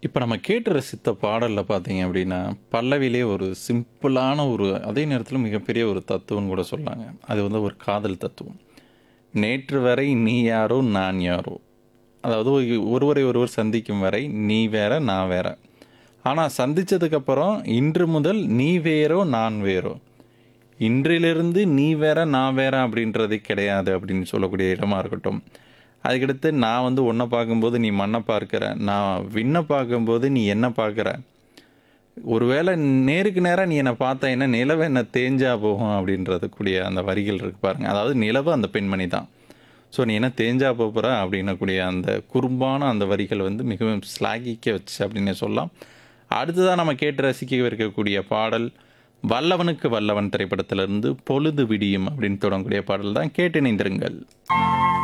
இப்ப நம்ம கேட்டு ரசித்த பாடல்ல பார்த்தீங்க அப்படின்னா, பல்லவியிலே ஒரு சிம்பிளான ஒரு அதே நேரத்தில மிகப்பெரிய ஒரு தத்துவம்னு கூட சொல்லாங்க. அது வந்து ஒரு காதல் தத்துவம். "நேற்று வரை நீ யாரோ, நான் யாரோ." அதாவது ஒ ஒருவரை ஒருவர் சந்திக்கும் வரை நீ வேற, நான் வேற. ஆனா சந்திச்சதுக்கப்புறம் இன்று முதல் நீ வேறோ, நான் வேறோ. இன்றிலிருந்து நீ வேற, நான் வேற அப்படின்றதே கிடையாது அப்படின்னு சொல்லக்கூடிய இடமா இருக்கட்டும். அதுக்கடுத்து நான் வந்து உன்ன பார்க்கும்போது நீ மண்ண பார்க்கிற. நான் விண்ண பார்க்கும்போது நீ என்ன பார்க்கிற. ஒருவேளை நேருக்கு நேரா நீ என்ன பார்த்தேன்னா, நிலவு என்ன தேஞ்சா போகும் அப்படின்றது கூடிய அந்த வரிகள் இருக்கு பாருங்க. அதாவது நிலவு அந்த பெண்மணி தான். ஸோ நீ என்ன தேஞ்சா போப்போற அப்படின்னக்கூடிய அந்த குறும்பான அந்த வரிகள் வந்து மிகவும் சிலாகிக்க வச்சு அப்படின்னே சொல்லலாம். அடுத்ததா நம்ம கேட்டு ரசிக்கவிருக்கக்கூடிய பாடல், "வல்லவனுக்கு வல்லவன்" திரைப்படத்திலிருந்து "பொழுது விடியும்" அப்படின்னு தொடங்கக்கூடிய பாடல் தான். கேட்டு இணைந்திருங்கள்.